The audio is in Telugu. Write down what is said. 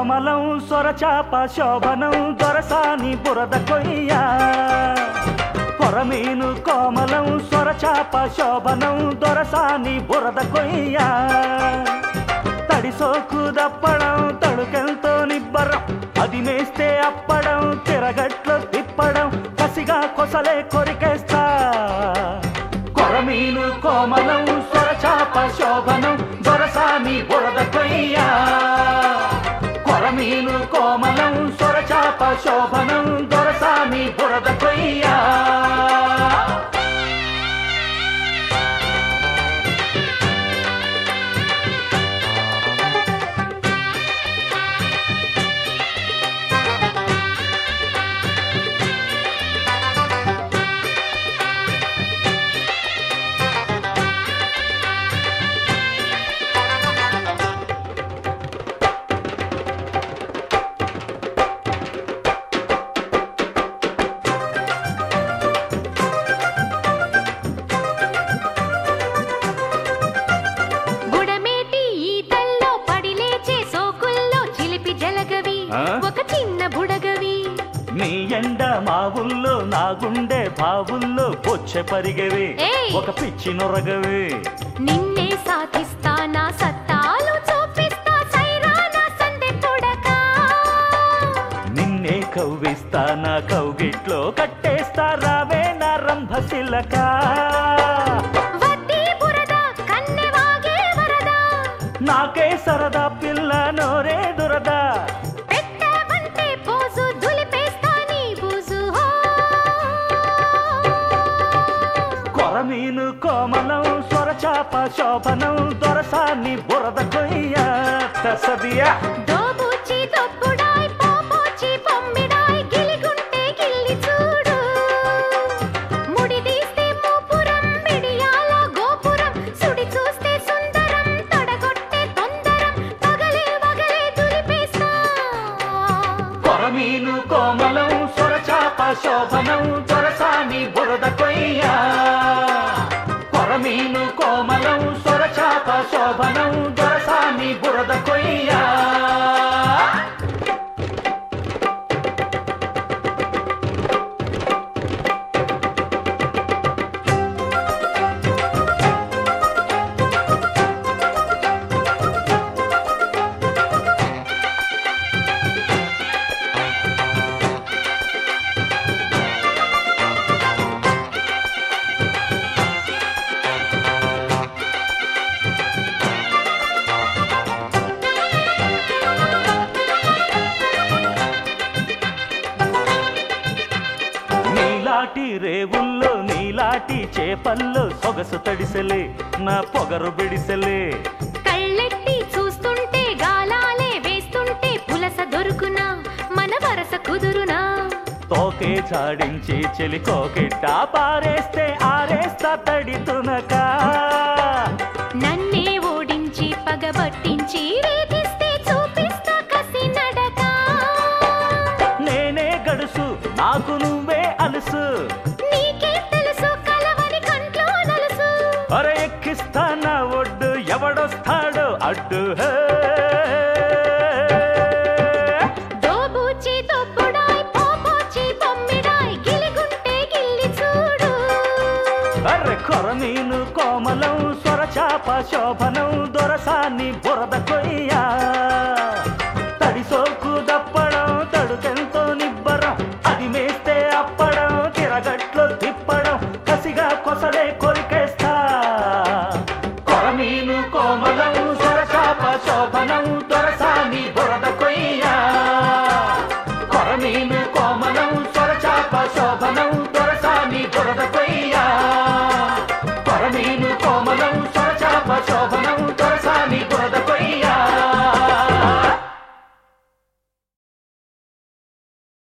కోమలం సొరచాప శోభనం దొరసాని బురద కొయ్య కొరమీను కోమలం సొరచాప శోభనం దొరసాని బురద కొయ్య తడి సోకు దప్పడం తడుకెంతో నిబ్బరం అది మేస్తే అప్పడం తిరగట్లో తిప్పడం కసిగా కొసలే కొరికేస్తా కొరమీను కోమలం స్వరచాప శోభనం దొరసాని బురద కొయ్యా కొరమీను కోమలం స్వరచాప శోభనం దొరసాని బురద కొయ్యా బుడమేటి ఈతల్లో పడిలేచే సోకుల్లో చిలిపి జలగవి ఆ? ఒక చిన్న బుడగవి నీ ఎండ మా ఊళ్ళో నా గుండె బావుల్లో పొచ్చే పరిగెవి ఏయ్! ఒక పిచ్చి నొరగవి నిన్నే సాధిస్తా నా సత్తాలు చూపిస్తా సైరానా సందె పుడక నిన్నే కవ్విస్తా నా కౌగిట్లో కట్టేస్తా రావే నా రంభశిలక వడ్డీ బురద కన్నెవాగే వరద నాకే సరదా పిల్ల నోరే దురదా పెట్టవంటే పోజు దులిపేస్తా నీ బూజు హో. కొరమీను కోమలం స్వరచాప శోభనం దొరసాన్ని బురద కొయ్య తసదియా దోబూచి దొప్పుడాయ్ పోపోచి పొమ్మిడాయ్ గిలిగుంటే గిల్లి చూడు ముడిదీస్తే మూపురం మిడియాల గోపురం సుడి చూస్తే సుందరం తొడగొట్టే తొందరం పగలే వగలే దులిపేస్తా కొరమీను కోమలం స్వరచాప శోభనం దొరసాని బురద కొయ్య కొరమీను కోమలం స్వరచాప శోభనం దొరసాని బురద కొయ్య నీలాటి రేవుల్లో నీలాటి చేపల్లో సొగసు తడిసెలే నా పొగరు బిడిసెలే కళ్ళెట్టి చూస్తుంటే గాలాలే వేస్తుంటే పులస దొరుకునా మన వరస కుదురునా తోకే చాడించి చెలి కోకెట్టా పారేస్తే ఆరేస్తా తడి తునక నన్నే ఓడించి పగబట్టించి వేధిస్తే చూపిస్తా కసి నడక నేనే గడుసు నాకు నువ్వే అలుసు నీకే తెలుసు కలవని కంట్లో నలుసు అరే ఎక్కిస్తానా ఒడ్డు ఎవడొస్తాడో అడ్డు హే. దోబూచి దొబ్బుడాయ్ పోపోచి బొమ్మిడాయ్ గిలిగుంటే గిల్లి చూడు అర్రె కొరమీను కోమలం స్వరచాప శోభనం దొరసాన్ని బురద కొయ్యా తడి సోకు దప్పడం తడుకెంతో నిబ్బరం అది మేస్తే అప్పడం తిరగట్లో తిప్పడం కసిగా కొసలే కొరికేస్తా కొరమీను కోమలం స్వరచాప శోభనం దొర